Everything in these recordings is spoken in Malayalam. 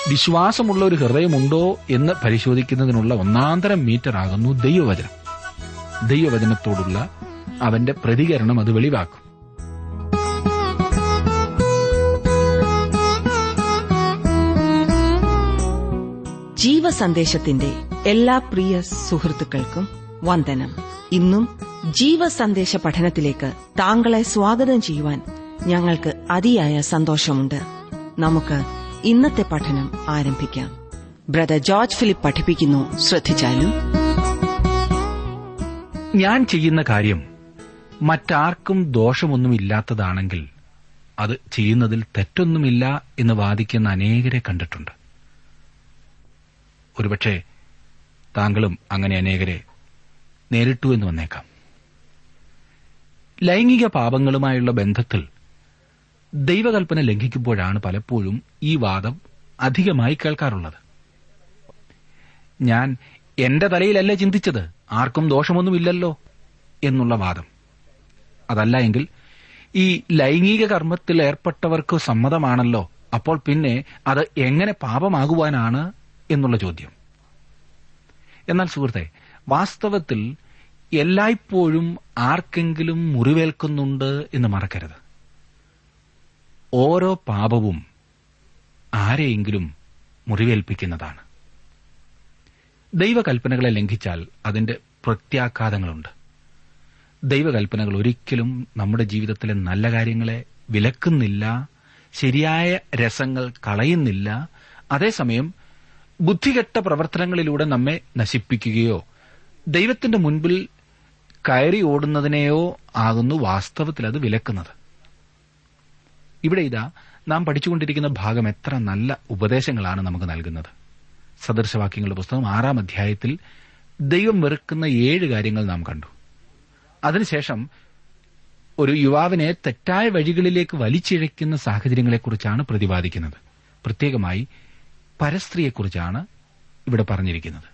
വിശ്വാസമുള്ള ഒരു ഹൃദയമുണ്ടോ എന്ന് പരിശോധിക്കുന്നതിനുള്ള ഒന്നാന്തരം മീറ്റർ ആകുന്നു ദൈവവചനം ദൈവവചനത്തോടുള്ള അവന്റെ പ്രതികരണം അത് വെളിവാക്കും ജീവസന്ദേശത്തിന്റെ എല്ലാ പ്രിയ സുഹൃത്തുക്കൾക്കും വന്ദനം ഇന്നും ജീവസന്ദേശ പഠനത്തിലേക്ക് താങ്കളെ സ്വാഗതം ചെയ്യുവാൻ ഞങ്ങൾക്ക് അതിയായ സന്തോഷമുണ്ട് നമുക്ക് ഇന്നത്തെ പഠനം ആരംഭിക്കാം ബ്രദർ ജോർജ് ഫിലിപ്പ് പഠിപ്പിക്കുന്നു ശ്രദ്ധിച്ചാലും ഞാൻ ചെയ്യുന്ന കാര്യം മറ്റാർക്കും ദോഷമൊന്നുമില്ലാത്തതാണെങ്കിൽ അത് ചെയ്യുന്നതിൽ തെറ്റൊന്നുമില്ല എന്ന് വാദിക്കുന്ന അനേകരെ കണ്ടിട്ടുണ്ട് ഒരുപക്ഷെ താങ്കളും അങ്ങനെ അനേകരെ നേരിട്ടു എന്ന് വന്നേക്കാം ലൈംഗിക പാപങ്ങളുമായുള്ള ബന്ധത്തിൽ ദൈവകൽപ്പന ലംഘിക്കുമ്പോഴാണ് പലപ്പോഴും ഈ വാദം അധികമായി കേൾക്കാറുള്ളത് ഞാൻ എന്റെ തലയിലല്ല ചിന്തിച്ചത് ആർക്കും ദോഷമൊന്നുമില്ലല്ലോ എന്നുള്ള വാദം അതല്ല എങ്കിൽ ഈ ലൈംഗിക കർമ്മത്തിൽ ഏർപ്പെട്ടവർക്ക് സമ്മതമാണല്ലോ അപ്പോൾ പിന്നെ അത് എങ്ങനെ പാപമാകുവാനാണ് എന്നുള്ള ചോദ്യം എന്നാൽ സുഹൃത്തെ വാസ്തവത്തിൽ എല്ലായ്പ്പോഴും ആർക്കെങ്കിലും മുറിവേൽക്കുന്നുണ്ട് എന്ന് മറക്കരുത് ഓരോ പാപവും ആരെയെങ്കിലും മുറിവേൽപ്പിക്കുന്നതാണ് ദൈവകൽപ്പനകളെ ലംഘിച്ചാൽ അതിന്റെ പ്രത്യാഘാതങ്ങളുണ്ട് ദൈവകൽപ്പനകൾ ഒരിക്കലും നമ്മുടെ ജീവിതത്തിലെ നല്ല കാര്യങ്ങളെ വിലക്കുന്നില്ല ശരിയായ രസങ്ങൾ കളയുന്നില്ല അതേസമയം ബുദ്ധികെട്ട പ്രവർത്തനങ്ങളിലൂടെ നമ്മെ നശിപ്പിക്കുകയോ ദൈവത്തിന്റെ മുൻപിൽ കയറി ഓടുന്നതിനെയോ ആകുന്നു വാസ്തവത്തിൽ അത് വിലക്കുന്നത് ഇവിടെ ഇതാ നാം പഠിച്ചുകൊണ്ടിരിക്കുന്ന ഭാഗം എത്ര നല്ല ഉപദേശങ്ങളാണ് നമുക്ക് നൽകുന്നത് സദൃശവാക്യങ്ങളുടെ പുസ്തകം ആറാം അധ്യായത്തിൽ ദൈവം വെറുക്കുന്ന ഏഴ് കാര്യങ്ങൾ നാം കണ്ടു അതിനുശേഷം ഒരു യുവാവിനെ തെറ്റായ വഴികളിലേക്ക് വലിച്ചിഴയ്ക്കുന്ന സാഹചര്യങ്ങളെക്കുറിച്ചാണ് പ്രതിപാദിക്കുന്നത് പ്രത്യേകമായി പരസ്ത്രീയെക്കുറിച്ചാണ് ഇവിടെ പറഞ്ഞിരിക്കുന്നത്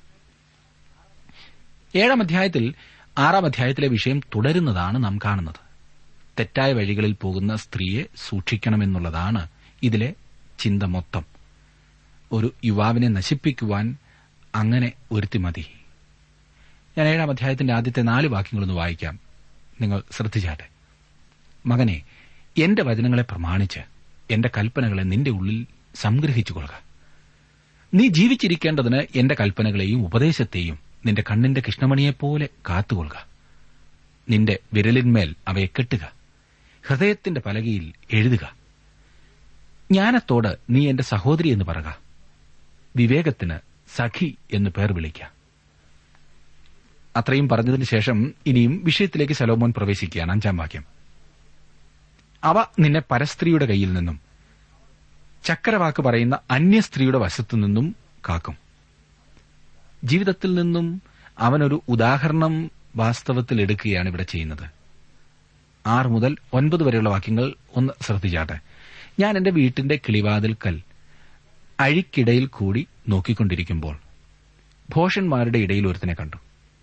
ഏഴാം അധ്യായത്തിൽ ആറാം അധ്യായത്തിലെ വിഷയം തുടരുന്നതാണ് നാം കാണുന്നത് തെറ്റായ വഴികളിൽ പോകുന്ന സ്ത്രീയെ സൂക്ഷിക്കണമെന്നുള്ളതാണ് ഇതിലെ ചിന്ത മൊത്തം ഒരു യുവാവിനെ നശിപ്പിക്കുവാൻ അങ്ങനെ ഒരുത്തി മതി ഞാൻ ഏഴാം അധ്യായത്തിന്റെ ആദ്യത്തെ നാല് വാക്യങ്ങളൊന്ന് വായിക്കാം നിങ്ങൾ ശ്രദ്ധിച്ചാട്ടെ മകനെ എന്റെ വചനങ്ങളെ പ്രമാണിച്ച് എന്റെ കൽപ്പനകളെ നിന്റെ ഉള്ളിൽ സംഗ്രഹിച്ചുകൊള്ളുക നീ ജീവിച്ചിരിക്കേണ്ടതിന് എന്റെ കൽപ്പനകളെയും ഉപദേശത്തെയും നിന്റെ കണ്ണിന്റെ കൃഷ്ണമണിയെപ്പോലെ കാത്തുകൊള്ളുക നിന്റെ വിരലിന്മേൽ അവയെ കെട്ടുക ഹൃദയത്തിന്റെ പലകയിൽ എഴുതുക ജ്ഞാനത്തോട് നീ എന്റെ സഹോദരി എന്ന് പറക വിവേകത്തിന് സഖി എന്ന് പേർ വിളിക്ക അത്രയും പറഞ്ഞതിന് ശേഷം ഇനിയും വിഷയത്തിലേക്ക് ശലോമോൻ പ്രവേശിക്കുകയാണ് അഞ്ചാം വാക്യം അവ നിന്നെ പരസ്ത്രീയുടെ കയ്യിൽ നിന്നും ചക്കരവാക്ക് പറയുന്ന അന്യ സ്ത്രീയുടെ വശത്തു നിന്നും കാക്കും ജീവിതത്തിൽ നിന്നും അവനൊരു ഉദാഹരണം വാസ്തവത്തിൽ എടുക്കുകയാണ് ഇവിടെ ചെയ്യുന്നത് ആറ് മുതൽ ഒൻപത് വരെയുള്ള വാക്യങ്ങൾ ഒന്ന് ശ്രദ്ധിച്ചാട്ടെ ഞാൻ എന്റെ വീട്ടിന്റെ കിളിവാതിൽക്കൽ അഴിക്കിടയിൽ കൂടി നോക്കിക്കൊണ്ടിരിക്കുമ്പോൾ ഭോഷന്മാരുടെ ഇടയിൽ ഒരുത്തിനെ കണ്ടു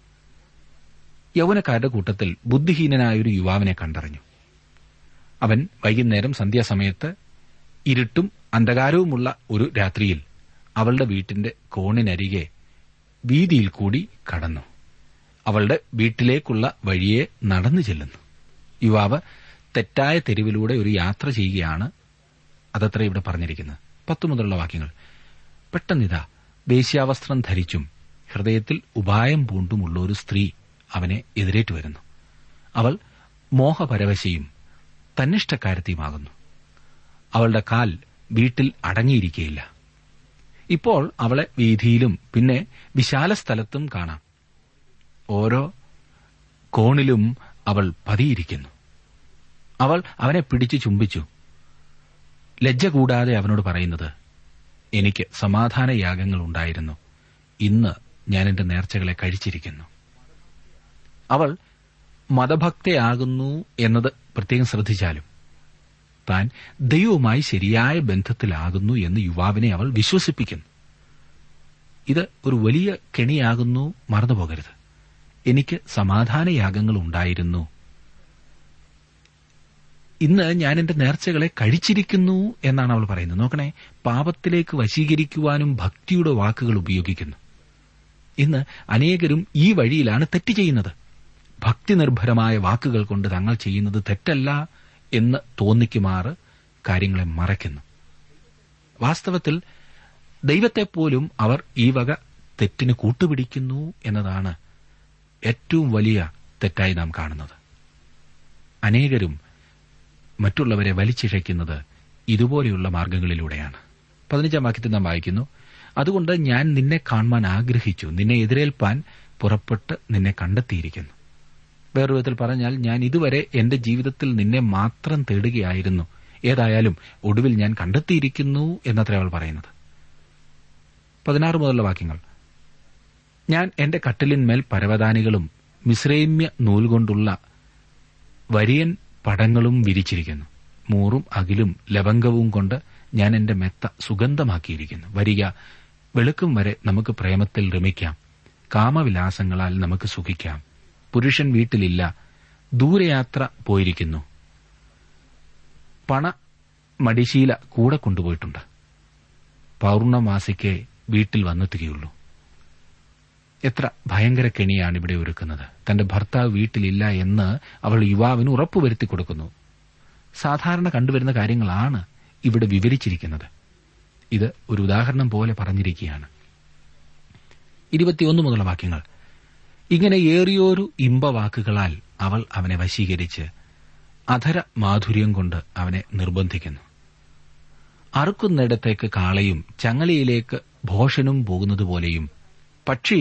യൗവനക്കാരുടെ കൂട്ടത്തിൽ ബുദ്ധിഹീനനായ ഒരു യുവാവിനെ കണ്ടറിഞ്ഞു അവൻ വൈകുന്നേരം സന്ധ്യാസമയത്ത് ഇരുട്ടും അന്ധകാരവുമുള്ള ഒരു രാത്രിയിൽ അവളുടെ വീട്ടിന്റെ കോണിനരികെ വീതിയിൽ കൂടി കടന്നു അവളുടെ വീട്ടിലേക്കുള്ള വഴിയെ നടന്നു ചെല്ലുന്നു യുവാവ് തെറ്റായ തെരുവിലൂടെ ഒരു യാത്ര ചെയ്യുകയാണ് അതത്ര ഇവിടെ പറഞ്ഞിരിക്കുന്നത് പത്തു മുതലുള്ള വാക്യങ്ങൾ പെട്ടെന്നിതാ വേശ്യാവസ്ത്രം ധരിച്ചും ഹൃദയത്തിൽ ഉപായം പൂണ്ടുമുള്ള ഒരു സ്ത്രീ അവനെ എതിരേറ്റു വരുന്നു അവൾ മോഹപരവശയും തന്നിഷ്ടക്കാരത്തിയുമാകുന്നു അവളുടെ കാൽ വീട്ടിൽ അടങ്ങിയിരിക്കുകയില്ല ഇപ്പോൾ അവളെ വീതിയിലും പിന്നെ വിശാല സ്ഥലത്തും കാണാം ഓരോ കോണിലും അവൾ പതിയിരിക്കുന്നു അവൾ അവനെ പിടിച്ചു ചുംബിച്ചു ലജ്ജ കൂടാതെ അവനോട് പറയുന്നത് എനിക്ക് സമാധാനയാഗങ്ങൾ ഉണ്ടായിരുന്നു ഇന്ന് ഞാൻ എന്റെ നേർച്ചകളെ കഴിച്ചിരിക്കുന്നു അവൾ മതഭക്തയാകുന്നു എന്നത് പ്രത്യേകം ശ്രദ്ധിച്ചാലും താൻ ദൈവവുമായി ശരിയായ ബന്ധത്തിലാകുന്നു എന്ന് യുവാവിനെ അവൾ വിശ്വസിപ്പിക്കുന്നു ഇത് ഒരു വലിയ കെണിയാകുന്നു മറന്നുപോകരുത് എനിക്ക് സമാധാനയാഗങ്ങൾ ഉണ്ടായിരുന്നു ഇന്ന് ഞാൻ എന്റെ നേർച്ചകളെ കഴിച്ചിരിക്കുന്നു എന്നാണ് അവൾ പറയുന്നത് നോക്കണേ പാപത്തിലേക്ക് വശീകരിക്കുവാനും ഭക്തിയുടെ വാക്കുകൾ ഉപയോഗിക്കുന്നു ഇന്ന് അനേകരും ഈ വഴിയിലാണ് തെറ്റ് ചെയ്യുന്നത് ഭക്തി നിർഭരമായ വാക്കുകൾ കൊണ്ട് തങ്ങൾ ചെയ്യുന്നത് തെറ്റല്ല എന്ന് തോന്നിക്കുമാറ് കാര്യങ്ങളെ മറയ്ക്കുന്നു വാസ്തവത്തിൽ ദൈവത്തെപ്പോലും അവർ ഈ വക തെറ്റിന് കൂട്ടുപിടിക്കുന്നു എന്നതാണ് ഏറ്റവും വലിയ തെറ്റായി നാം കാണുന്നത് അനേകരും മറ്റുള്ളവരെ വലിച്ചിഴയ്ക്കുന്നത് ഇതുപോലെയുള്ള മാർഗങ്ങളിലൂടെയാണ് പതിനഞ്ചാം വാക്യത്തിൽ നാം വായിക്കുന്നു അതുകൊണ്ട് ഞാൻ നിന്നെ കാണുവാൻ ആഗ്രഹിച്ചു നിന്നെ എതിരേൽപ്പാൻ പുറപ്പെട്ട് നിന്നെ കണ്ടെത്തിയിരിക്കുന്നു വേറൊരു വിധത്തിൽ പറഞ്ഞാൽ ഞാൻ ഇതുവരെ എന്റെ ജീവിതത്തിൽ നിന്നെ മാത്രം തേടുകയായിരുന്നു ഏതായാലും ഒടുവിൽ ഞാൻ കണ്ടെത്തിയിരിക്കുന്നു എന്നത്ര അവൾ പറയുന്നത് പതിനാറ് മുതലുള്ള വാക്യങ്ങൾ ഞാൻ എന്റെ കട്ടിലിന്മേൽ പരവതാനികളും മിശ്രൈമ്യ നൂൽ കൊണ്ടുള്ള വരിയൻ പടങ്ങളും വിരിച്ചിരിക്കുന്നു മൂറും അകിലും ലവംഗവും കൊണ്ട് ഞാൻ എന്റെ മെത്ത സുഗന്ധമാക്കിയിരിക്കുന്നു വരിക വെളുക്കും വരെ നമുക്ക് പ്രേമത്തിൽ രമിക്കാം കാമവിലാസങ്ങളാൽ നമുക്ക് സുഖിക്കാം പുരുഷൻ വീട്ടിലില്ല ദൂരയാത്ര പോയിരിക്കുന്നു പണ മടിശീല കൂടെ കൊണ്ടുപോയിട്ടുണ്ട് പൗർണമാസിക്ക് വീട്ടിൽ വന്നെത്തുകയുള്ളൂ എത്ര ഭയങ്കര കെണിയാണ് ഇവിടെ ഒരുക്കുന്നത് തന്റെ ഭർത്താവ് വീട്ടിലില്ല എന്ന് അവൾ യുവാവിന് ഉറപ്പുവരുത്തി കൊടുക്കുന്നു സാധാരണ കണ്ടുവരുന്ന കാര്യങ്ങളാണ് ഇവിടെ വിവരിച്ചിരിക്കുന്നത് ഇത് ഒരു ഉദാഹരണം പോലെ പറഞ്ഞിരിക്കുകയാണ് ഇരുപത്തിയൊന്ന് മുതലുള്ള വാക്യങ്ങൾ ഇങ്ങനെ ഏറിയോരു ഇമ്പവാക്കുകളാൽ അവൾ അവനെ വശീകരിച്ച് അധര മാധുര്യം കൊണ്ട് അവനെ നിർബന്ധിക്കുന്നു അറുക്കുന്നിടത്തേക്ക് കാളയും ചങ്ങലയിലേക്ക് ഭോഷനും പോകുന്നതുപോലെയും പക്ഷി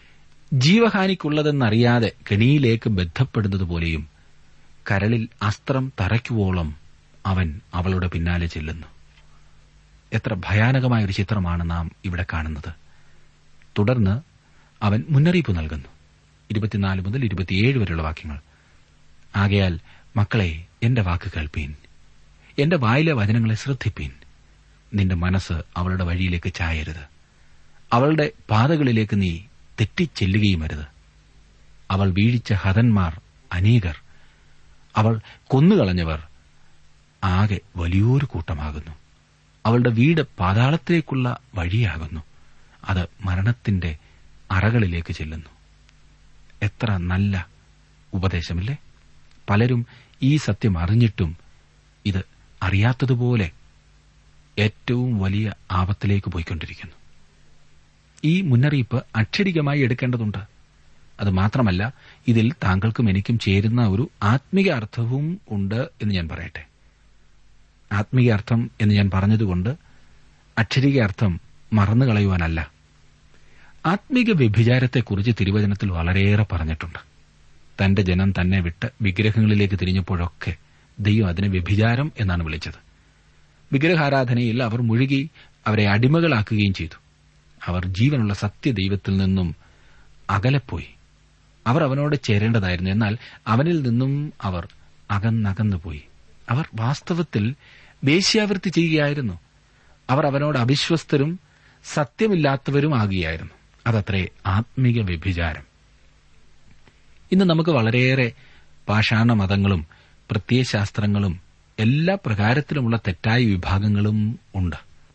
ജീവഹാനിക്കുള്ളതെന്നറിയാതെ കെണിയിലേക്ക് ബന്ധപ്പെടുന്നതുപോലെയും കരളിൽ അസ്ത്രം തറയ്ക്കുവോളം അവൻ അവളുടെ പിന്നാലെ ചെല്ലുന്നു എത്ര ഭയാനകമായ ഒരു ചിത്രമാണ് നാം ഇവിടെ കാണുന്നത് തുടർന്ന് അവൻ മുന്നറിയിപ്പ് നൽകുന്നു ഇരുപത്തിനാല് മുതൽ ഇരുപത്തിയേഴ് വരെയുള്ള വാക്യങ്ങൾ ആകയാൽ മക്കളെ എന്റെ വാക്ക് കേൾപ്പീൻ എന്റെ വായിലെ വചനങ്ങളെ ശ്രദ്ധിപ്പീൻ നിന്റെ മനസ്സ് അവളുടെ വഴിയിലേക്ക് ചായരുത് അവളുടെ പാതകളിലേക്ക് നീ തെറ്റിച്ചെല്ലുകയുമരുത് അവൾ വീഴിച്ച ഹതന്മാർ അനേകർ അവൾ കൊന്നുകളഞ്ഞവർ ആകെ വലിയൊരു കൂട്ടമാകുന്നു അവളുടെ വീട് പാതാളത്തിലേക്കുള്ള വഴിയാകുന്നു അത് മരണത്തിന്റെ അറകളിലേക്ക് ചെല്ലുന്നു എത്ര നല്ല ഉപദേശമില്ലേ പലരും ഈ സത്യം അറിഞ്ഞിട്ടും ഇത് അറിയാത്തതുപോലെ ഏറ്റവും വലിയ ആപത്തിലേക്ക് പോയിക്കൊണ്ടിരിക്കുന്നു ഈ മുന്നറിയിപ്പ് അക്ഷരികമായി എടുക്കേണ്ടതുണ്ട് അത് മാത്രമല്ല ഇതിൽ താങ്കൾക്കും എനിക്കും ചേരുന്ന ഒരു ആത്മീക അർത്ഥവും ഉണ്ട് എന്ന് ഞാൻ പറയട്ടെ ആത്മീക അർത്ഥം എന്ന് ഞാൻ പറഞ്ഞതുകൊണ്ട് അക്ഷരിക അർത്ഥം മറന്നു കളയുവാനല്ല ആത്മീക വ്യഭിചാരത്തെക്കുറിച്ച് തിരുവചനത്തിൽ വളരെയേറെ പറഞ്ഞിട്ടുണ്ട് തന്റെ ജനം തന്നെ വിട്ട് വിഗ്രഹങ്ങളിലേക്ക് തിരിഞ്ഞപ്പോഴൊക്കെ ദൈവം അതിനെ വ്യഭിചാരം എന്നാണ് വിളിച്ചത് വിഗ്രഹാരാധനയിൽ അവർ മുഴുകി അവരെ അടിമകളാക്കുകയും ചെയ്തു അവർ ജീവനുള്ള സത്യദൈവത്തിൽ നിന്നും അകലെപ്പോയി അവർ അവനോട് ചേരേണ്ടതായിരുന്നു എന്നാൽ അവനിൽ നിന്നും അവർ അകന്നകന്നു പോയി അവർ വാസ്തവത്തിൽ വേശ്യാവൃത്തി ചെയ്യുകയായിരുന്നു അവർ അവനോട് അവിശ്വസ്തരും സത്യമില്ലാത്തവരും ആകുകയായിരുന്നു അതത്രേ ആത്മീക വ്യഭിചാരം ഇന്ന് നമുക്ക് വളരെയേറെ പാഷാണ മതങ്ങളും പ്രത്യയശാസ്ത്രങ്ങളും എല്ലാ പ്രകാരത്തിലുമുള്ള തെറ്റായ വിഭാഗങ്ങളും ഉണ്ട്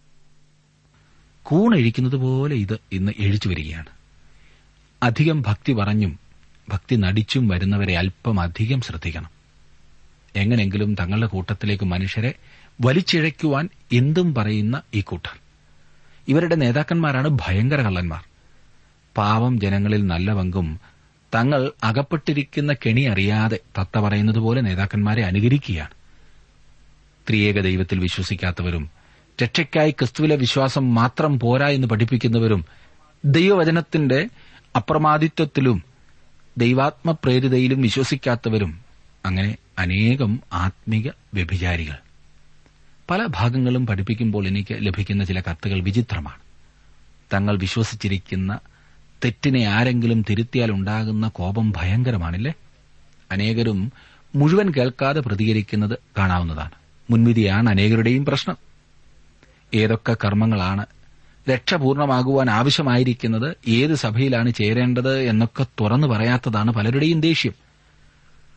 കൂണഴിക്കുന്നത് പോലെ ഇത് ഇന്ന് എഴിച്ചു വരികയാണ് അധികം ഭക്തി പറഞ്ഞും ഭക്തി നടിച്ചും വരുന്നവരെ അല്പം അധികം ശ്രദ്ധിക്കണം എങ്ങനെങ്കിലും തങ്ങളുടെ കൂട്ടത്തിലേക്ക് മനുഷ്യരെ വലിച്ചിഴയ്ക്കുവാൻ എന്തും പറയുന്ന ഈ കൂട്ടർ ഇവരുടെ നേതാക്കന്മാരാണ് ഭയങ്കര കള്ളന്മാർ പാവം ജനങ്ങളിൽ നല്ല പങ്കും തങ്ങൾ അകപ്പെട്ടിരിക്കുന്ന കെണി അറിയാതെ തത്ത പറയുന്നത് പോലെ നേതാക്കന്മാരെ അനുകരിക്കുകയാണ് ത്രിയേക ദൈവത്തിൽ വിശ്വസിക്കാത്തവരും രക്ഷയ്ക്കായി ക്രിസ്തുവിലെ വിശ്വാസം മാത്രം പോരാ എന്ന് പഠിപ്പിക്കുന്നവരും ദൈവവചനത്തിന്റെ അപ്രമാദിത്വത്തിലും ദൈവാത്മപ്രേരിതയിലും വിശ്വസിക്കാത്തവരും അങ്ങനെ അനേകം ആത്മിക വ്യഭിചാരികൾ പല ഭാഗങ്ങളും പഠിപ്പിക്കുമ്പോൾ എനിക്ക് ലഭിക്കുന്ന ചില കത്തുകൾ വിചിത്രമാണ് തങ്ങൾ വിശ്വസിച്ചിരിക്കുന്ന തെറ്റിനെ ആരെങ്കിലും തിരുത്തിയാൽ ഉണ്ടാകുന്ന കോപം ഭയങ്കരമാണില്ലേ അനേകരും മുഴുവൻ കേൾക്കാതെ പ്രതികരിക്കുന്നത് കാണാവുന്നതാണ് മുൻവിധിയാണ് അനേകരുടെയും പ്രശ്നം ഏതൊക്കെ കർമ്മങ്ങളാണ് രക്ഷപൂർണമാകുവാൻ ആവശ്യമായിരിക്കുന്നത് ഏത് സഭയിലാണ് ചേരേണ്ടത് എന്നൊക്കെ തുറന്നു പറയാത്തതാണ് പലരുടെയും ദേഷ്യം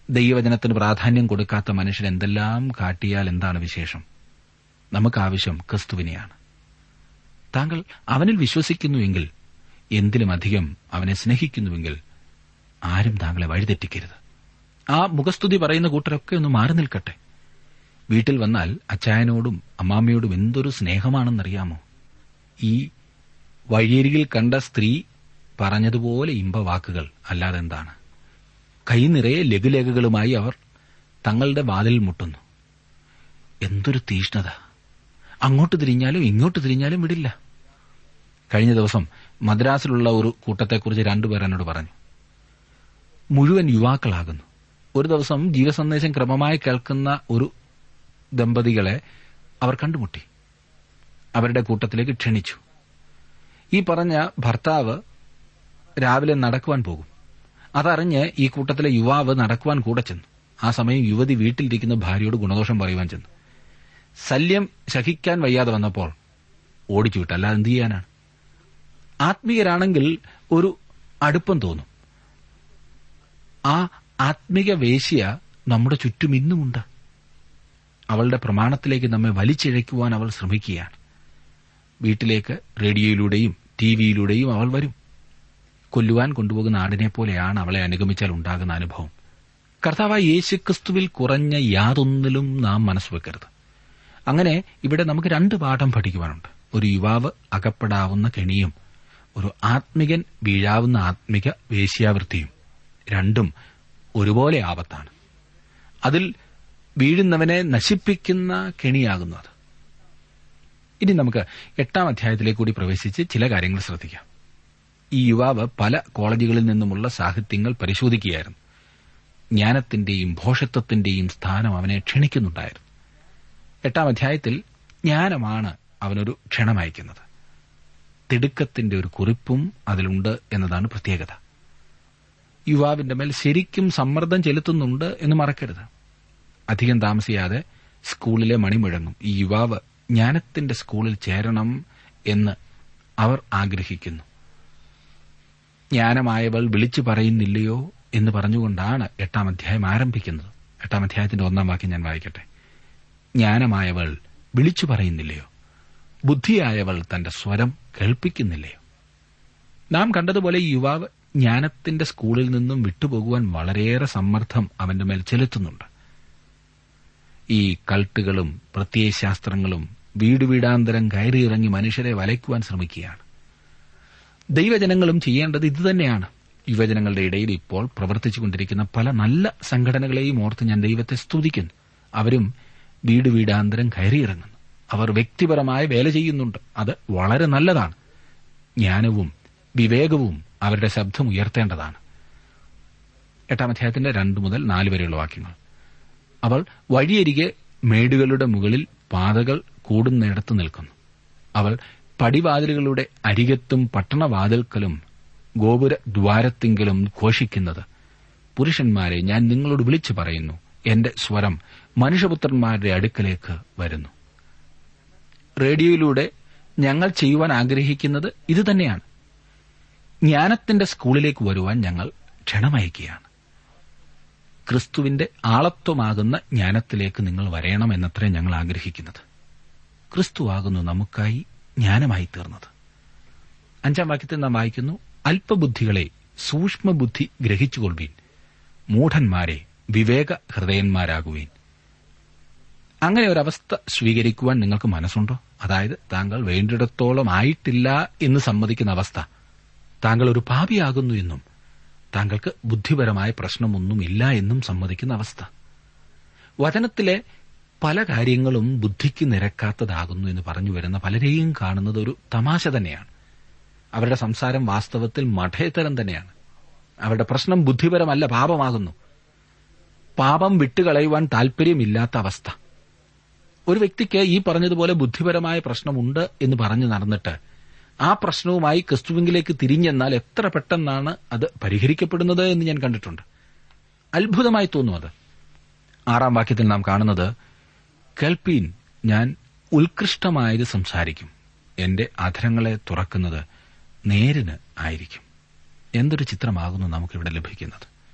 ദൈവവചനത്തിന് പ്രാധാന്യം കൊടുക്കാത്ത മനുഷ്യൻ എന്തെല്ലാം കാട്ടിയാൽ എന്താണ് വിശേഷം നമുക്ക് ആവശ്യം ക്രിസ്തുവിനെയാണ് താങ്കൾ അവനിൽ വിശ്വസിക്കുന്നുവെങ്കിൽ എന്തിലും അധികം അവനെ സ്നേഹിക്കുന്നുവെങ്കിൽ ആരും താങ്കളെ വഴിതെറ്റിക്കരുത് ആ മുഖസ്തുതി പറയുന്ന കൂട്ടരൊക്കെ ഒന്ന് മാറി നിൽക്കട്ടെ വീട്ടിൽ വന്നാൽ അച്ചായനോടും അമ്മാമ്മയോടും എന്തൊരു സ്നേഹമാണെന്നറിയാമോ ഈ വഴിയരികിൽ കണ്ട സ്ത്രീ പറഞ്ഞതുപോലെ ഇമ്പവാക്കുകൾ അല്ലാതെ എന്താണ് കൈ നിറയെ ലഘുലേഖകളുമായി അവർ തങ്ങളുടെ വാതിൽ മുട്ടുന്നു എന്തൊരു തീഷ്ണത അങ്ങോട്ട് തിരിഞ്ഞാലും ഇങ്ങോട്ട് തിരിഞ്ഞാലും വിടില്ല കഴിഞ്ഞ ദിവസം മദ്രാസിലുള്ള ഒരു കൂട്ടത്തെക്കുറിച്ച് രണ്ടുപേർ എന്നോട് പറഞ്ഞു മുഴുവൻ യുവാക്കളാകുന്നു ഒരു ദിവസം ജീവസന്ദേശം ക്രമമായി കേൾക്കുന്ന ഒരു ദമ്പതികളെ അവർ കണ്ടുമുട്ടി അവരുടെ കൂട്ടത്തിലേക്ക് ക്ഷണിച്ചു ഈ പറഞ്ഞ ഭർത്താവ് രാവിലെ നടക്കുവാൻ പോകും അതറിഞ്ഞ് ഈ കൂട്ടത്തിലെ യുവാവ് നടക്കുവാൻ കൂടെ ചെന്നു ആ സമയം യുവതി വീട്ടിലിരിക്കുന്ന ഭാര്യയോട് ഗുണദോഷം പറയുവാൻ ചെന്നു ശല്യം സഹിക്കാൻ വയ്യാതെ വന്നപ്പോൾ ഓടിച്ചു വിട്ടു അല്ലാതെ എന്ത് ചെയ്യാനാണ് ആത്മീയരാണെങ്കിൽ ഒരു അടുപ്പം തോന്നും ആ ആത്മിക വേശ്യ നമ്മുടെ ചുറ്റും ഇന്നുമുണ്ട് അവളുടെ പ്രമാണത്തിലേക്ക് നമ്മെ വലിച്ചിഴയ്ക്കുവാൻ അവൾ ശ്രമിക്കുകയാണ് വീട്ടിലേക്ക് റേഡിയോയിലൂടെയും ടിവിയിലൂടെയും അവൾ വരും കൊല്ലുവാൻ കൊണ്ടുപോകുന്ന ആടിനെ പോലെയാണ് അവളെ അനുഗമിച്ചാൽ ഉണ്ടാകുന്ന അനുഭവം കർത്താവായ യേശുക്രിസ്തുവിൽ കുറഞ്ഞ യാതൊന്നിലും നാം മനസ്സുവെക്കരുത് അങ്ങനെ ഇവിടെ നമുക്ക് രണ്ട് പാഠം പഠിക്കുവാനുണ്ട് ഒരു യുവാവ് അകപ്പെടാവുന്ന കെണിയും ഒരു ആത്മികൻ വീഴാവുന്ന ആത്മിക വേശ്യാവൃത്തിയും രണ്ടും ഒരുപോലെ ആപത്താണ് അതിൽ വീഴുന്നവനെ നശിപ്പിക്കുന്ന കെണിയാകുന്നു അത് ഇനി നമുക്ക് എട്ടാം അധ്യായത്തിലേക്ക് കൂടി പ്രവേശിച്ച് ചില കാര്യങ്ങൾ ശ്രദ്ധിക്കാം ഈ യുവാവ് പല കോളേജുകളിൽ നിന്നുമുള്ള സാഹിത്യങ്ങൾ പരിശോധിക്കുകയായിരുന്നു ജ്ഞാനത്തിന്റെയും ഭോഷത്വത്തിന്റെയും സ്ഥാനം അവനെ ക്ഷണിക്കുന്നുണ്ടായിരുന്നു എട്ടാം അധ്യായത്തിൽ ജ്ഞാനമാണ് അവനൊരു ക്ഷണമയക്കുന്നത് തിടുക്കത്തിന്റെ ഒരു കുറിപ്പും അതിലുണ്ട് എന്നതാണ് പ്രത്യേകത യുവാവിന്റെ മേൽ ശരിക്കും സമ്മർദ്ദം ചെലുത്തുന്നുണ്ട് എന്ന് മറക്കരുത് അധികം താമസിയാതെ സ്കൂളിലെ മണി മുഴങ്ങും ഈ യുവാവ് ജ്ഞാനത്തിന്റെ സ്കൂളിൽ ചേരണം എന്ന് അവർ ആഗ്രഹിക്കുന്നു ജ്ഞാനമായവൾ വിളിച്ചു പറയുന്നില്ലയോ എന്ന് പറഞ്ഞുകൊണ്ടാണ് എട്ടാം അധ്യായം ആരംഭിക്കുന്നത് എട്ടാം അധ്യായത്തിന്റെ ഒന്നാം വാക്യം ഞാൻ വായിക്കട്ടെ ജ്ഞാനമായവൾ വിളിച്ചു പറയുന്നില്ലയോ ബുദ്ധിയായവൾ തന്റെ സ്വരം കേൾപ്പിക്കുന്നില്ലയോ നാം കണ്ടതുപോലെ ഈ യുവാവ് ജ്ഞാനത്തിന്റെ സ്കൂളിൽ നിന്നും വിട്ടുപോകുവാൻ വളരെയേറെ സമ്മർദ്ദം അവന്റെ മേൽ ചെലുത്തുന്നുണ്ട് ഈ കൾട്ടുകളും പ്രത്യയശാസ്ത്രങ്ങളും വീട് വീടാന്തരം കയറിയിറങ്ങി മനുഷ്യരെ വലയ്ക്കുവാൻ ശ്രമിക്കുകയാണ് ദൈവജനങ്ങളും ചെയ്യേണ്ടത് ഇതുതന്നെയാണ് യുവജനങ്ങളുടെ ഇടയിൽ ഇപ്പോൾ പ്രവർത്തിച്ചുകൊണ്ടിരിക്കുന്ന പല നല്ല സംഘടനകളെയും ഓർത്ത് ഞാൻ ദൈവത്തെ സ്തുതിക്കുന്നു അവരും വീട് വീടാന്തരം കയറിയിറങ്ങുന്നു അവർ വ്യക്തിപരമായ വേല ചെയ്യുന്നുണ്ട് അത് വളരെ നല്ലതാണ് ജ്ഞാനവും വിവേകവും അവരുടെ ശബ്ദം ഉയർത്തേണ്ടതാണ് എട്ടാം അധ്യായത്തിന്റെ രണ്ട് മുതൽ നാല് വരെയുള്ള വാക്യങ്ങൾ അവൾ വഴിയരികെ മേടുകളുടെ മുകളിൽ പാതകൾ കൂടുന്നിടത്ത് നിൽക്കുന്നു അവൾ പടിവാതിലുകളുടെ അരികത്തും പട്ടണവാതിൽക്കലും ഗോപുര ദ്വാരത്തിങ്കലും ഘോഷിക്കുന്നത് പുരുഷന്മാരെ ഞാൻ നിങ്ങളോട് വിളിച്ചു പറയുന്നു എന്റെ സ്വരം മനുഷ്യപുത്രന്മാരുടെ അടുക്കലേക്ക് വരുന്നു റേഡിയോയിലൂടെ ഞങ്ങൾ ചെയ്യുവാൻ ആഗ്രഹിക്കുന്നത് ഇതുതന്നെയാണ് ജ്ഞാനത്തിന്റെ സ്കൂളിലേക്ക് വരുവാൻ ഞങ്ങൾ ക്ഷണമയക്കുകയാണ് ക്രിസ്തുവിന്റെ ആളത്വമാകുന്ന ജ്ഞാനത്തിലേക്ക് നിങ്ങൾ വരയണം എന്നത്രേ ഞങ്ങൾ ആഗ്രഹിക്കുന്നത് ക്രിസ്തുവാകുന്നു നമുക്കായി ജ്ഞാനമായി തീർന്നത് അഞ്ചാം വാക്യത്തിൽ നാം വായിക്കുന്നു അല്പബുദ്ധികളെ സൂക്ഷ്മബുദ്ധി ഗ്രഹിച്ചുകൊള്ളുവീൻ മൂഢന്മാരെ വിവേക ഹൃദയന്മാരാകുവീൻ അങ്ങനെ ഒരവസ്ഥ സ്വീകരിക്കുവാൻ നിങ്ങൾക്ക് മനസ്സുണ്ടോ അതായത് താങ്കൾ വേണ്ടിടത്തോളം ആയിട്ടില്ല എന്ന് സമ്മതിക്കുന്ന അവസ്ഥ താങ്കൾ ഒരു പാപിയാകുന്നു എന്നും താങ്കൾക്ക് ബുദ്ധിപരമായ പ്രശ്നമൊന്നുമില്ല എന്നും സമ്മതിക്കുന്ന അവസ്ഥ വചനത്തിലെ പല കാര്യങ്ങളും ബുദ്ധിക്ക് നിരക്കാത്തതാകുന്നു എന്ന് പറഞ്ഞു വരുന്ന പലരെയും കാണുന്നത് ഒരു തമാശ തന്നെയാണ് അവരുടെ സംസാരം വാസ്തവത്തിൽ മഠേതരം തന്നെയാണ് അവരുടെ പ്രശ്നം ബുദ്ധിപരമല്ല പാപമാകുന്നു പാപം വിട്ടുകളയുവാൻ താൽപര്യമില്ലാത്ത അവസ്ഥ ഒരു വ്യക്തിക്ക് ഈ പറഞ്ഞതുപോലെ ബുദ്ധിപരമായ പ്രശ്നമുണ്ട് എന്ന് പറഞ്ഞു നടന്നിട്ട് ആ പ്രശ്നവുമായി ക്രിസ്തുവിംഗിലേക്ക് തിരിഞ്ഞെന്നാൽ എത്ര പെട്ടെന്നാണ് അത് പരിഹരിക്കപ്പെടുന്നത് എന്ന് ഞാൻ കണ്ടിട്ടുണ്ട് അത്ഭുതമായി തോന്നും അത് ആറാം വാക്യത്തിൽ നാം കാണുന്നത് കേൾപ്പീൻ ഞാൻ ഉത്കൃഷ്ടമായത് സംസാരിക്കും എന്റെ അധരങ്ങളെ തുറക്കുന്നത് നേരിന് ആയിരിക്കും എന്തൊരു ചിത്രമാകുന്നു നമുക്കിവിടെ ലഭിക്കുന്നത്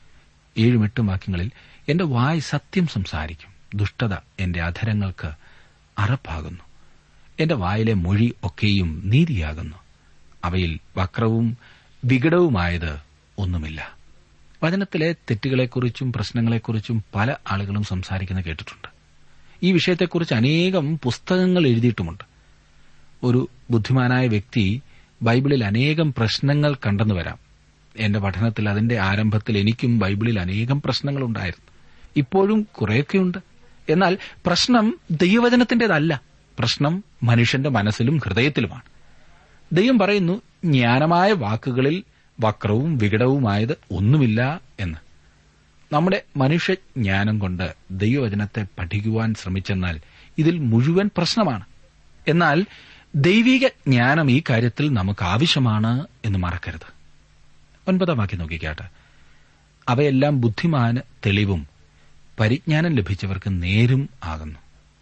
ഏഴും എട്ടും വാക്യങ്ങളിൽ എന്റെ വായ് സത്യം സംസാരിക്കും ദുഷ്ടത എന്റെ അധരങ്ങൾക്ക് അറപ്പാകുന്നു എന്റെ വായിലെ മൊഴി ഒക്കെയും നീതിയാകുന്നു അവയിൽ വക്രവും വികടവുമായത് ഒന്നുമില്ല വചനത്തിലെ തെറ്റുകളെക്കുറിച്ചും പ്രശ്നങ്ങളെക്കുറിച്ചും പല ആളുകളും സംസാരിക്കുന്ന കേട്ടിട്ടുണ്ട് ഈ വിഷയത്തെക്കുറിച്ച് അനേകം പുസ്തകങ്ങൾ എഴുതിയിട്ടുമുണ്ട് ഒരു ബുദ്ധിമാനായ വ്യക്തി ബൈബിളിൽ അനേകം പ്രശ്നങ്ങൾ കണ്ടെന്നു വരാം എന്റെ പഠനത്തിൽ അതിന്റെ ആരംഭത്തിൽ എനിക്കും ബൈബിളിൽ അനേകം പ്രശ്നങ്ങളുണ്ടായിരുന്നു ഇപ്പോഴും കുറെയൊക്കെയുണ്ട് എന്നാൽ പ്രശ്നം ദൈവവചനത്തിന്റേതല്ല പ്രശ്നം മനുഷ്യന്റെ മനസ്സിലും ഹൃദയത്തിലുമാണ് ദൈവം പറയുന്നു ജ്ഞാനമായ വാക്കുകളിൽ വക്രവും വികടവുമായത് ഒന്നുമില്ല എന്ന് നമ്മുടെ മനുഷ്യജ്ഞാനം കൊണ്ട് ദൈവവചനത്തെ പഠിക്കുവാൻ ശ്രമിച്ചെന്നാൽ ഇതിൽ മുഴുവൻ പ്രശ്നമാണ് എന്നാൽ ദൈവിക ജ്ഞാനം ഈ കാര്യത്തിൽ നമുക്ക് ആവശ്യമാണ് എന്ന് മറക്കരുത് ഒൻപതാം വാക്യം നോക്കിക്കാട്ടെ അവയെല്ലാം ബുദ്ധിമാന് തെളിവും പരിജ്ഞാനം ലഭിച്ചവർക്ക് നേരും ആകുന്നു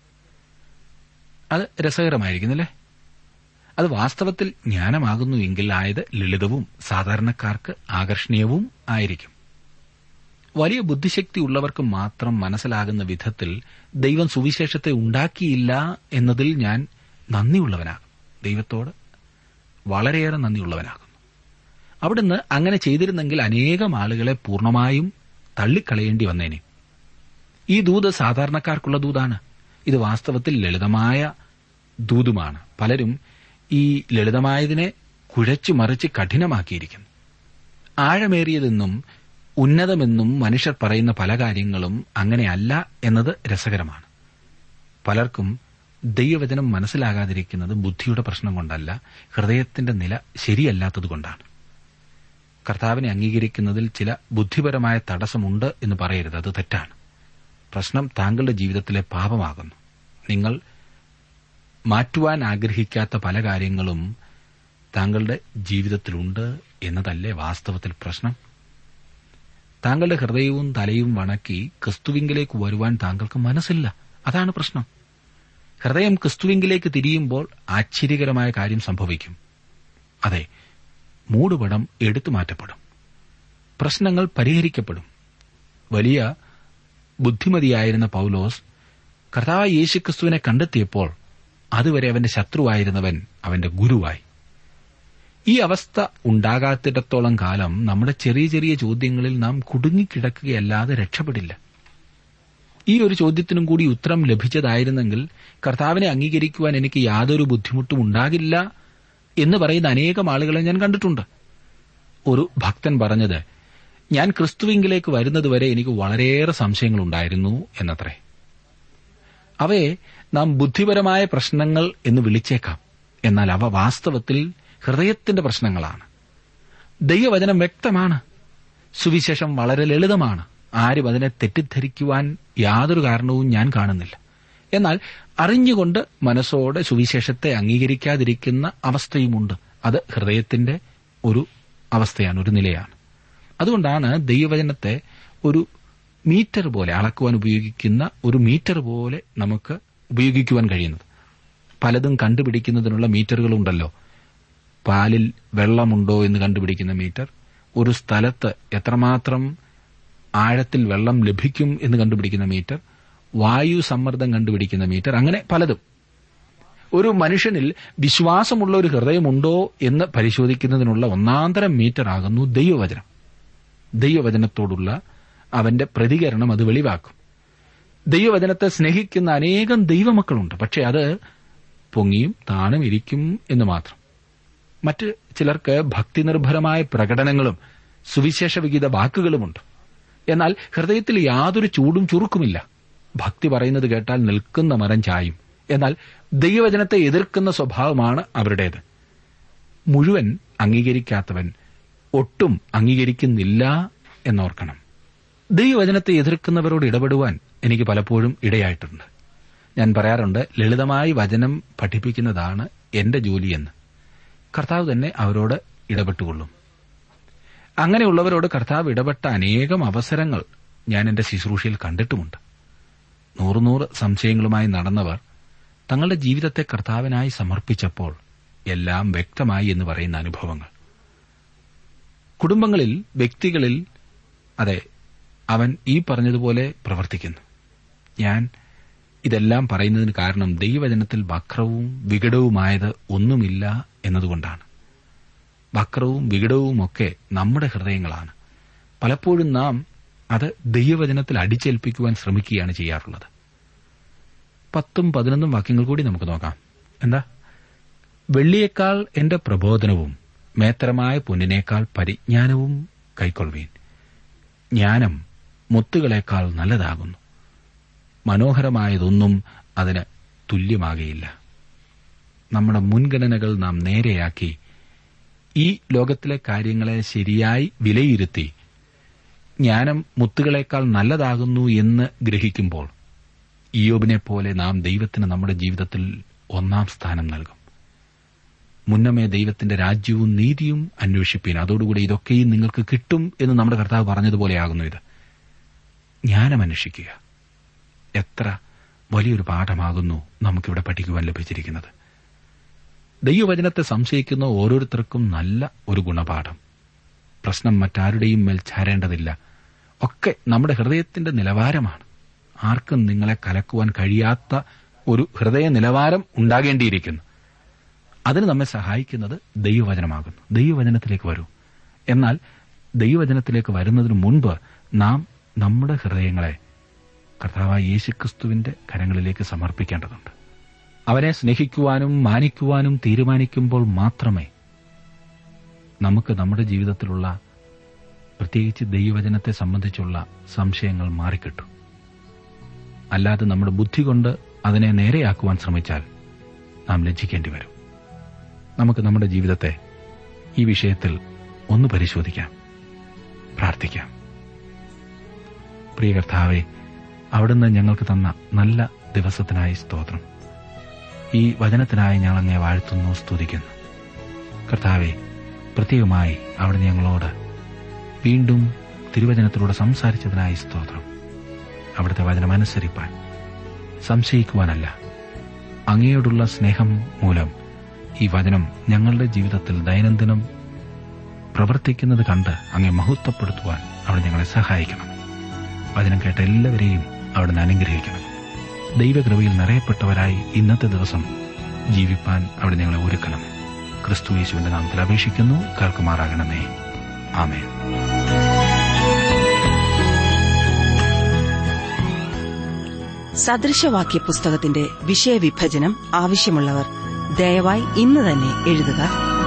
അത് രസകരമായിരിക്കുന്നില്ലേ അത് വാസ്തവത്തിൽ ജ്ഞാനമാകുന്നു എങ്കിൽ ആയത് ലളിതവും സാധാരണക്കാർക്ക് ആകർഷണീയവും ആയിരിക്കും വലിയ ബുദ്ധിശക്തി ഉള്ളവർക്ക് മാത്രം മനസ്സിലാകുന്ന വിധത്തിൽ ദൈവം സുവിശേഷത്തെ ഉണ്ടാക്കിയില്ല എന്നതിൽ ഞാൻ നന്ദിയുള്ളവനാകും ദൈവത്തോട് വളരെയേറെ നന്ദിയുള്ളവനാകുന്നു അവിടുന്ന് അങ്ങനെ ചെയ്തിരുന്നെങ്കിൽ അനേകം ആളുകളെ പൂർണ്ണമായും തള്ളിക്കളയേണ്ടി വന്നേനെ ഈ ദൂത് സാധാരണക്കാർക്കുള്ള ദൂതാണ് ഇത് വാസ്തവത്തിൽ ലളിതമായ ദൂതുമാണ് പലരും ഈ ലളിതമായതിനെ കുഴച്ചു മറിച്ച് കഠിനമാക്കിയിരിക്കുന്നു ആഴമേറിയതെന്നും ഉന്നതമെന്നും മനുഷ്യർ പറയുന്ന പല കാര്യങ്ങളും അങ്ങനെയല്ല എന്നത് രസകരമാണ് പലർക്കും ദൈവവചനം മനസ്സിലാകാതിരിക്കുന്നത് ബുദ്ധിയുടെ പ്രശ്നം കൊണ്ടല്ല ഹൃദയത്തിന്റെ നില ശരിയല്ലാത്തതുകൊണ്ടാണ് കർത്താവിനെ അംഗീകരിക്കുന്നതിൽ ചില ബുദ്ധിപരമായ തടസ്സമുണ്ട് എന്ന് പറയരുത് അത് തെറ്റാണ് പ്രശ്നം താങ്കളുടെ ജീവിതത്തിലെ പാപമാകുന്നു നിങ്ങൾ മാറ്റുവാൻ ആഗ്രഹിക്കാത്ത പല കാര്യങ്ങളും താങ്കളുടെ ജീവിതത്തിലുണ്ട് എന്നതല്ലേ വാസ്തവത്തിൽ പ്രശ്നം താങ്കളുടെ ഹൃദയവും തലയും വണക്കി ക്രിസ്തുവിങ്കിലേക്ക് വരുവാൻ താങ്കൾക്ക് മനസ്സില്ല അതാണ് പ്രശ്നം ഹൃദയം ക്രിസ്തുവിങ്കിലേക്ക് തിരിയുമ്പോൾ ആശ്ചര്യകരമായ കാര്യം സംഭവിക്കും അതെ മൂടുപടം എടുത്തു മാറ്റപ്പെടും പ്രശ്നങ്ങൾ പരിഹരിക്കപ്പെടും വലിയ ബുദ്ധിമതിയായിരുന്ന പൌലോസ് കർത്താവ് യേശുക്രിസ്തുവിനെ കണ്ടെത്തിയപ്പോൾ അതുവരെ അവന്റെ ശത്രുവായിരുന്നവൻ അവന്റെ ഗുരുവായി ഈ അവസ്ഥ ഉണ്ടാകാത്തിടത്തോളം കാലം നമ്മുടെ ചെറിയ ചെറിയ ചോദ്യങ്ങളിൽ നാം കുടുങ്ങിക്കിടക്കുകയല്ലാതെ രക്ഷപ്പെടില്ല ഈ ഒരു ചോദ്യത്തിനും കൂടി ഉത്തരം ലഭിച്ചതായിരുന്നെങ്കിൽ കർത്താവിനെ അംഗീകരിക്കുവാൻ എനിക്ക് യാതൊരു ബുദ്ധിമുട്ടും ഉണ്ടാകില്ല എന്ന് പറയുന്ന അനേകം ആളുകളെ ഞാൻ കണ്ടിട്ടുണ്ട് ഒരു ഭക്തൻ പറഞ്ഞത് ഞാൻ ക്രിസ്തുവിങ്കിലേക്ക് വരുന്നതുവരെ എനിക്ക് വളരെയേറെ സംശയങ്ങളുണ്ടായിരുന്നു എന്നത്രേ അവയെ നാം ബുദ്ധിപരമായ പ്രശ്നങ്ങൾ എന്ന് വിളിച്ചേക്കാം എന്നാൽ അവ വാസ്തവത്തിൽ ഹൃദയത്തിന്റെ പ്രശ്നങ്ങളാണ് ദൈവവചനം വ്യക്തമാണ് സുവിശേഷം വളരെ ലളിതമാണ് ആരും അതിനെ തെറ്റിദ്ധരിക്കുവാൻ യാതൊരു കാരണവും ഞാൻ കാണുന്നില്ല എന്നാൽ അറിഞ്ഞുകൊണ്ട് മനസ്സോടെ സുവിശേഷത്തെ അംഗീകരിക്കാതിരിക്കുന്ന അവസ്ഥയുമുണ്ട് അത് ഹൃദയത്തിന്റെ ഒരു അവസ്ഥയാണ് ഒരു നിലയാണ് അതുകൊണ്ടാണ് ദൈവവചനത്തെ ഒരു മീറ്റർ പോലെ അളക്കുവാൻ ഉപയോഗിക്കുന്ന ഒരു മീറ്റർ പോലെ നമുക്ക് ഉപയോഗിക്കുവാൻ കഴിയുന്നത് പലതും കണ്ടുപിടിക്കുന്നതിനുള്ള മീറ്ററുകളുണ്ടല്ലോ പാലിൽ വെള്ളമുണ്ടോ എന്ന് കണ്ടുപിടിക്കുന്ന മീറ്റർ ഒരു സ്ഥലത്ത് എത്രമാത്രം ആഴത്തിൽ വെള്ളം ലഭിക്കും എന്ന് കണ്ടുപിടിക്കുന്ന മീറ്റർ വായു സമ്മർദ്ദം കണ്ടുപിടിക്കുന്ന മീറ്റർ അങ്ങനെ പലതും ഒരു മനുഷ്യനിൽ വിശ്വാസമുള്ള ഒരു ഹൃദയമുണ്ടോ എന്ന് പരിശോധിക്കുന്നതിനുള്ള ഒന്നാന്തരം മീറ്റർ ആകുന്നു ദൈവവചനം ദൈവവചനത്തോടുള്ള അവന്റെ പ്രതികരണം അത് വെളിവാക്കും ദൈവവചനത്തെ സ്നേഹിക്കുന്ന അനേകം ദൈവമക്കളുണ്ട് പക്ഷെ അത് പൊങ്ങിയും താണും ഇരിക്കും എന്ന് മാത്രം മറ്റ് ചിലർക്ക് ഭക്തിനിർഭരമായ പ്രകടനങ്ങളും സുവിശേഷ വിഹിത വാക്കുകളുമുണ്ട് എന്നാൽ ഹൃദയത്തിൽ യാതൊരു ചൂടും ചുറുക്കുമില്ല ഭക്തി പറയുന്നത് കേട്ടാൽ നിൽക്കുന്ന മരം ചായും എന്നാൽ ദൈവവചനത്തെ എതിർക്കുന്ന സ്വഭാവമാണ് അവരുടേത് മുഴുവൻ അംഗീകരിക്കാത്തവൻ ഒട്ടും അംഗീകരിക്കുന്നില്ല എന്നോർക്കണം ദൈവവചനത്തെ എതിർക്കുന്നവരോട് ഇടപെടുവാൻ എനിക്ക് പലപ്പോഴും ഇടയായിട്ടുണ്ട് ഞാൻ പറയാറുണ്ട് ലളിതമായി വചനം പഠിപ്പിക്കുന്നതാണ് എന്റെ ജോലിയെന്ന് കർത്താവ് തന്നെ അവരോട് ഇടപെട്ടുകൊള്ളും അങ്ങനെയുള്ളവരോട് കർത്താവ് ഇടപെട്ട അനേകം അവസരങ്ങൾ ഞാൻ എന്റെ ശുശ്രൂഷയിൽ കണ്ടിട്ടുമുണ്ട് നൂറുനൂറ് സംശയങ്ങളുമായി നടന്നവർ തങ്ങളുടെ ജീവിതത്തെ കർത്താവിനായി സമർപ്പിച്ചപ്പോൾ എല്ലാം വ്യക്തമായി എന്ന് പറയുന്ന അനുഭവങ്ങൾ കുടുംബങ്ങളിൽ വ്യക്തികളിൽ അതെ അവൻ ഈ പറഞ്ഞതുപോലെ പ്രവർത്തിക്കുന്നു ഞാൻ ഇതെല്ലാം പറയുന്നതിന് കാരണം ദൈവവചനത്തിൽ വക്രവും വികടവുമായത് ഒന്നുമില്ല എന്നതുകൊണ്ടാണ് വക്രവും വികടവുമൊക്കെ നമ്മുടെ ഹൃദയങ്ങളാണ് പലപ്പോഴും നാം അത് ദൈവവചനത്തിൽ അടിച്ചേൽപ്പിക്കുവാൻ ശ്രമിക്കുകയാണ് ചെയ്യാറുള്ളത് പത്തും പതിനൊന്നും വാക്യങ്ങൾ കൂടി നമുക്ക് നോക്കാം എന്താ വെള്ളിയേക്കാൾ എന്റെ പ്രബോധനവും മേത്തരമായ പൊന്നിനേക്കാൾ പരിജ്ഞാനവും കൈക്കൊള്ളുവീൻ ജ്ഞാനം മുത്തുകളേക്കാൾ നല്ലതാകുന്നു മനോഹരമായതൊന്നും അതിന് തുല്യമാകയില്ല നമ്മുടെ മുൻഗണനകൾ നാം നേരെയാക്കി ഈ ലോകത്തിലെ കാര്യങ്ങളെ ശരിയായി വിലയിരുത്തി ജ്ഞാനം മുത്തുകളേക്കാൾ നല്ലതാകുന്നു എന്ന് ഗ്രഹിക്കുമ്പോൾ ഇയോബിനെ പോലെ നാം ദൈവത്തിന് നമ്മുടെ ജീവിതത്തിൽ ഒന്നാം സ്ഥാനം നൽകും മുന്നമേ ദൈവത്തിന്റെ രാജ്യവും നീതിയും അന്വേഷിപ്പീൻ അതോടുകൂടി ഇതൊക്കെയും നിങ്ങൾക്ക് കിട്ടും എന്ന് നമ്മുടെ കർത്താവ് പറഞ്ഞതുപോലെയാകുന്നു ഇത് ജ്ഞാനം അന്വേഷിക്കുക എത്ര വലിയൊരു പാഠമാകുന്നു നമുക്കിവിടെ പഠിക്കുവാൻ ലഭിച്ചിരിക്കുന്നത് ദൈവവചനത്തെ സംശയിക്കുന്ന ഓരോരുത്തർക്കും നല്ല ഒരു ഗുണപാഠം പ്രശ്നം മറ്റാരുടെയും മേൽ ചാരേണ്ടതില്ല ഒക്കെ നമ്മുടെ ഹൃദയത്തിന്റെ നിലവാരമാണ് ആർക്കും നിങ്ങളെ കലക്കുവാൻ കഴിയാത്ത ഒരു ഹൃദയ നിലവാരം ഉണ്ടാകേണ്ടിയിരിക്കുന്നു അതിന് നമ്മെ സഹായിക്കുന്നത് ദൈവവചനമാകുന്നു ദൈവവചനത്തിലേക്ക് വരൂ എന്നാൽ ദൈവവചനത്തിലേക്ക് വരുന്നതിന് മുൻപ് നാം നമ്മുടെ ഹൃദയങ്ങളെ കർത്താവായ യേശുക്രിസ്തുവിന്റെ കരങ്ങളിലേക്ക് സമർപ്പിക്കേണ്ടതുണ്ട് അവനെ സ്നേഹിക്കുവാനും മാനിക്കുവാനും തീരുമാനിക്കുമ്പോൾ മാത്രമേ നമുക്ക് നമ്മുടെ ജീവിതത്തിലുള്ള പ്രത്യേകിച്ച് ദൈവവചനത്തെ സംബന്ധിച്ചുള്ള സംശയങ്ങൾ മാറിക്കിട്ടു അല്ലാതെ നമ്മുടെ ബുദ്ധി കൊണ്ട് അതിനെ നേരെയാക്കുവാൻ ശ്രമിച്ചാൽ നാം ലജ്ജിക്കേണ്ടി വരും നമുക്ക് നമ്മുടെ ജീവിതത്തെ ഈ വിഷയത്തിൽ ഒന്ന് പരിശോധിക്കാം പ്രാർത്ഥിക്കാം പ്രിയ കർത്താവെ അവിടുന്ന് ഞങ്ങൾക്ക് തന്ന നല്ല ദിവസത്തിനായി സ്തോത്രം ഈ വചനത്തിനായി ഞങ്ങൾ അങ്ങേ വാഴ്ത്തുന്നു സ്തുതിക്കുന്നു കർത്താവെ പ്രത്യേകമായി അവിടുന്ന് ഞങ്ങളോട് വീണ്ടും തിരുവചനത്തിലൂടെ സംസാരിച്ചതിനായി സ്തോത്രം അവിടുത്തെ വചനം അനുസരിപ്പാൻ സംശയിക്കുവാനല്ല അങ്ങയോടുള്ള സ്നേഹം മൂലം ഈ വചനം ഞങ്ങളുടെ ജീവിതത്തിൽ ദൈനംദിനം പ്രവർത്തിക്കുന്നത് കണ്ട് അങ്ങെ മഹത്വപ്പെടുത്തുവാൻ അവിടെ ഞങ്ങളെ സഹായിക്കണം വചനം കേട്ട എല്ലാവരെയും അവിടുന്ന് അനുഗ്രഹിക്കണം ദൈവകൃപയിൽ നിറയപ്പെട്ടവരായി ഇന്നത്തെ ദിവസം ജീവിപ്പാൻ അവിടെ ഞങ്ങളെ ഒരുക്കണം ക്രിസ്തു യേശുവിന്റെ നാമത്തിൽ അപേക്ഷിക്കുന്നു കേൾക്കുമാറാകണമേ ആമേൻ സദൃശവാക്യ പുസ്തകത്തിന്റെ വിഷയവിഭജനം ആവശ്യമുള്ളവർ ദയവായി ഇന്ന് തന്നെ എഴുതുക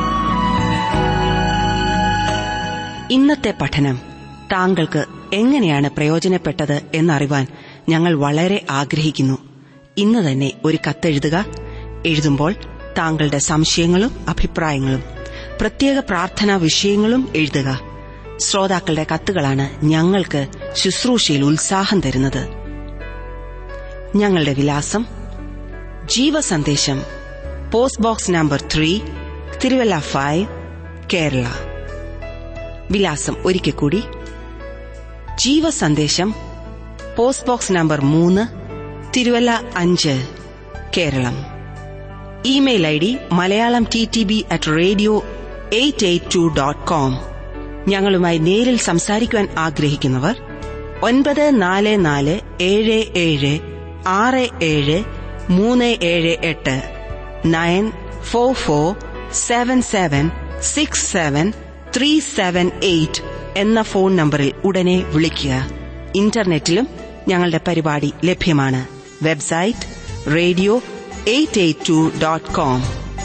ഇന്നത്തെ പഠനം താങ്കൾക്ക് എങ്ങനെയാണ് പ്രയോജനപ്പെട്ടത് എന്നറിവാൻ ഞങ്ങൾ വളരെ ആഗ്രഹിക്കുന്നു ഇന്ന് തന്നെ ഒരു കത്തെഴുതുക എഴുതുമ്പോൾ താങ്കളുടെ സംശയങ്ങളും അഭിപ്രായങ്ങളും പ്രത്യേക പ്രാർത്ഥനാ വിഷയങ്ങളും എഴുതുക ശ്രോതാക്കളുടെ കത്തുകളാണ് ഞങ്ങൾക്ക് ശുശ്രൂഷയിൽ ഉത്സാഹം തരുന്നത് ഞങ്ങളുടെ വിലാസം Jeevasandesham post box number three Thiruvalla five Kerala വിലാസം ഒരിക്കൽ കൂടി ജീവസന്ദേശം പോസ്റ്റ് ബോക്സ് നമ്പർ മൂന്ന് തിരുവല്ല അഞ്ച് Keralam email I D Malayalam T T B at radio eight eight two dot com ഞങ്ങളുമായി നേരിൽ സംസാരിക്കുവാൻ ആഗ്രഹിക്കുന്നവർ ഒൻപത് നാല് നാല് ഏഴ് ഏഴ് ആറ് ഏഴ് മൂന്ന് ഏഴ് എട്ട് nine four four seven seven six seven three seven eight എന്ന ഫോൺ നമ്പറിൽ ഉടനെ വിളിക്കുക ഇന്റർനെറ്റിലും ഞങ്ങളുടെ പരിപാടി ലഭ്യമാണ് website radio eight eight two dot com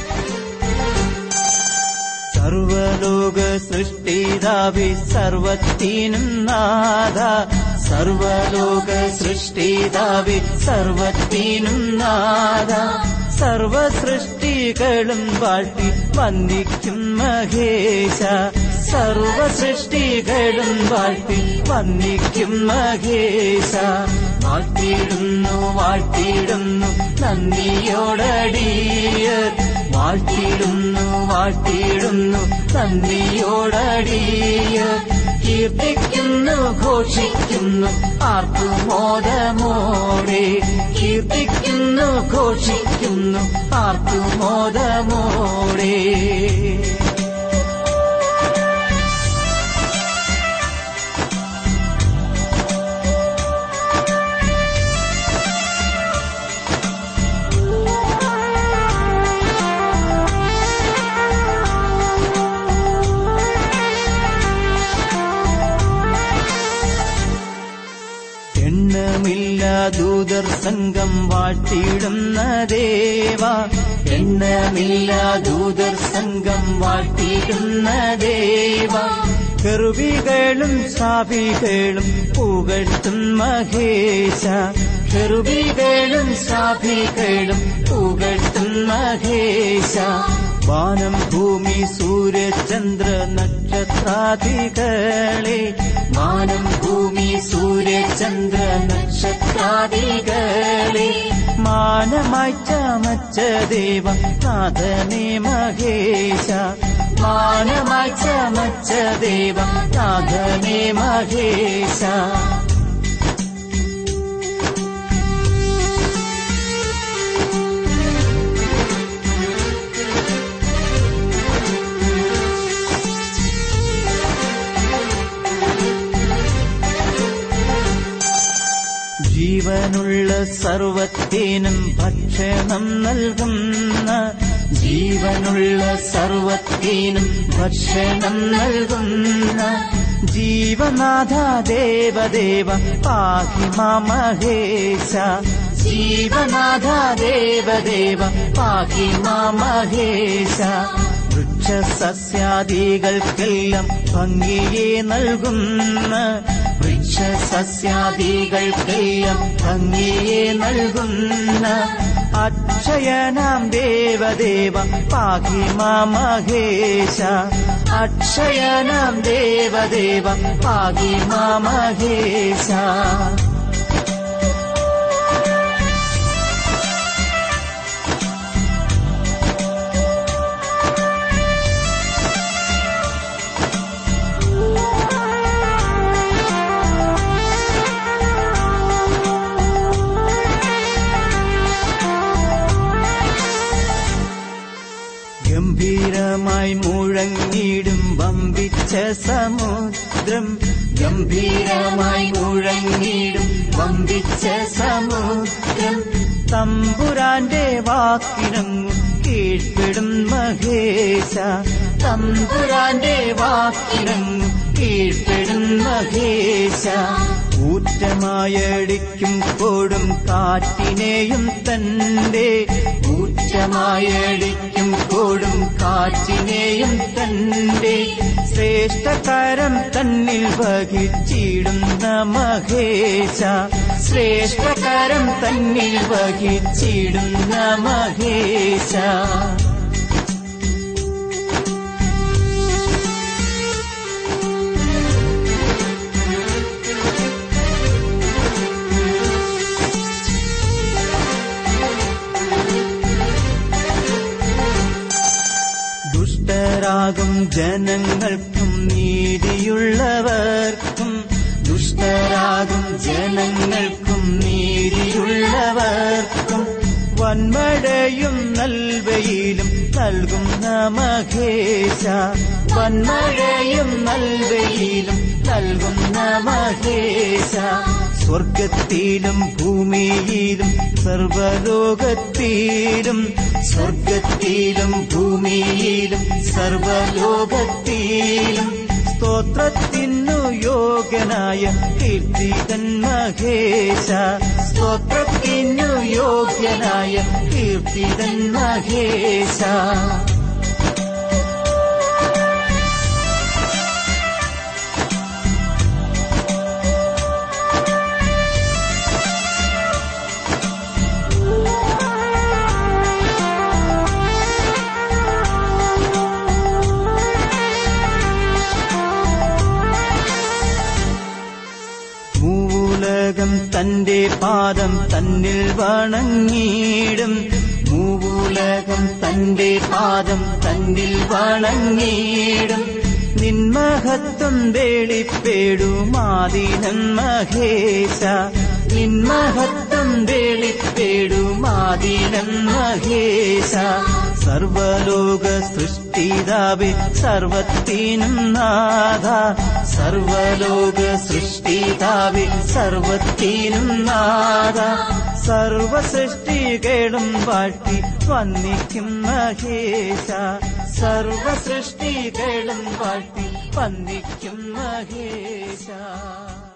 സർവലോക സൃഷ്ടിതാവി സർവത്തിനും നാഥ സർവലോക സൃഷ്ടിതാവി സർവത്തിനും നാഥ സർവ സൃഷ്ടികളും വാഴ്ത്തി വന്ദിക്കും മഹേശ സർവ സൃഷ്ടികളും വാഴ്ത്തി വന്ദിക്കും മഹേശ വാഴ്ത്തിയിടുന്നു വാഴ്ത്തിയിടുന്നു നന്ദിയോടടിയർ വാഴ്ത്തിയിടുന്നു വാഴ്ത്തിയിടുന്നു നന്ദിയോടടിയർ കീർത്തിക്കുന്നു ഘോഷിക്കുന്നു ആർക്കുമോദമോടെ കീർത്തിക്കുന്നു ഘോഷിക്കുന്നു ആർക്കുമോദമോടെ എണ്ണമില്ല ദൂതർ സംഘം വാട്ടിയിടുന്ന ദേവ എണ്ണമില്ല ദൂതർ സംഘം വാട്ടിയിടുന്ന ദേവ കെറുവികളും സാഭികളും പുകഴ്ത്തും മഹേശ കെറുവികളും സാഭികളും പുകഴ്ത്തും മഹേശ വാനം ഭൂമി സൂര്യചന്ദ്ര നക്ഷത്രാദികളെ വാനം ഭൂമി സൂര്യചന്ദ്ര നക്ഷത്രാദികളെ മാനമായി ചമച്ച ദേവ നാഥനെ മഹേശ മാനമായി ചമച്ച ദേവ നാഥനെ മഹേശ ജീവനുള്ള സർവത്തിനും ഭക്ഷണം നൽകുന്ന ജീവനുള്ള സർവത്തിനും ഭക്ഷണം നൽകുന്ന ജീവനാഥ ദേവദേവ പാഹി മഹേശ ജീവനാഥ ദേവദേവ പാഹി മഹേശ വൃക്ഷസസ്യാദികൾക്കെല്ലാം ഭംഗിയെ നൽകുന്ന വൃക്ഷസസ്യാദികൾക്കെല്ലാം ഭംഗിയെ നൽകുന്ന അക്ഷയനാം ദേവദേവ പാഹി മഹേശ അക്ഷയനാം ദേവദേവ പാഹി മഹേശ ഗംഭീരമായി മുഴങ്ങിടും വമ്പിച്ച സമുദ്രം ഗംഭീരമായി മുഴങ്ങിടും വമ്പിച്ച സമുദ്രം തമ്പുരാന്റെ വാക്കിനങ്ങു കീഴ്പ്പെടും മഹേശ തമ്പുരാന്റെ വാക്കിനങ്ങു കീഴ്പ്പെടും മഹേശ ഊറ്റമായടിക്കും കൊടും കാറ്റിനെയും തന്റെ ഊറ്റമായടിക്കും കൊടും കാറ്റിനെയും തന്റെ ശ്രേഷ്ഠകരം തന്നിൽ വഹിച്ചിടുന്ന മഹേശ ശ്രേഷ്ഠകരം തന്നിൽ വഹിച്ചിടുന്ന മഹേശ ദുഷ്ടരാകും ജനങ്ങൾക്കും നീതിയുള്ളവർക്കും ദുഷ്ടരാകും ജനങ്ങൾക്കും നീതിയുള്ളവർക്കും വന്മഴയും നൽവയിലും നൽകുന്ന മഹേശ വന്മഴയും നൽവയിലും നൽകുന്ന മഹേശ സ്വർഗത്തിലും ഭൂമിയിലും സർവലോകത്തിലും സ്വർഗത്തിലും ഭൂമിയിലും സർവലോകത്തിലും സ്തോത്രത്തിനു യോഗ്യനായ കീർത്തിതൻ മഹേശ സ്തോത്രത്തിനു യോഗ്യനായ കീർത്തിതൻ മഹേശ മൂലകം തന്റെ പാദം തന്നിൽ വണങ്ങിയിടും മൂലകം തന്റെ പാദം തന്നിൽ വണങ്ങിയിടും നിന്മഹത്വം വേളിപ്പേടുമാദിനം മഹേശ നിന്മഹത്വം വേളിപ്പേടുമാദിനം മഹേശ സർവലോക സൃഷ്ടിതാവേ സർവത്തിനും നാഥ സർവലോക സൃഷ്ടിതാവേ സർവത്തിനും നാഥ സർവ സൃഷ്ടികളും വാഴ്ത്തി വന്നിക്കും മഹേശ സർവ സൃഷ്ടികളും വാഴ്ത്തി വന്നിക്കും മഹേശ